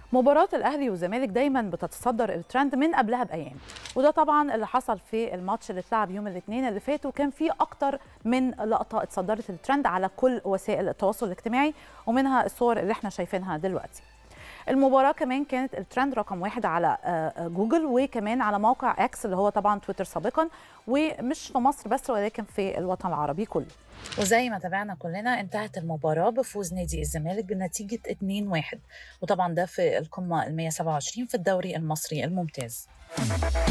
مباراة الأهلي والزمالك دايما بتتصدر الترند من قبلها بأيام وده طبعا اللي حصل في الماتش اللي اتلعب يوم الاثنين اللي فات وكان فيه أكتر من لقطة اتصدرت الترند على كل وسائل التواصل الاجتماعي ومنها الصور اللي احنا شايفينها دلوقتي المباراة كمان كانت الترند رقم واحد على جوجل وكمان على موقع اكس اللي هو طبعا تويتر سابقا ومش في مصر بس ولكن في الوطن العربي كله وزي ما تابعنا كلنا انتهت المباراة بفوز نادي الزمالك بنتيجة 2-1 وطبعا ده في القمة ال 127 في الدوري المصري الممتاز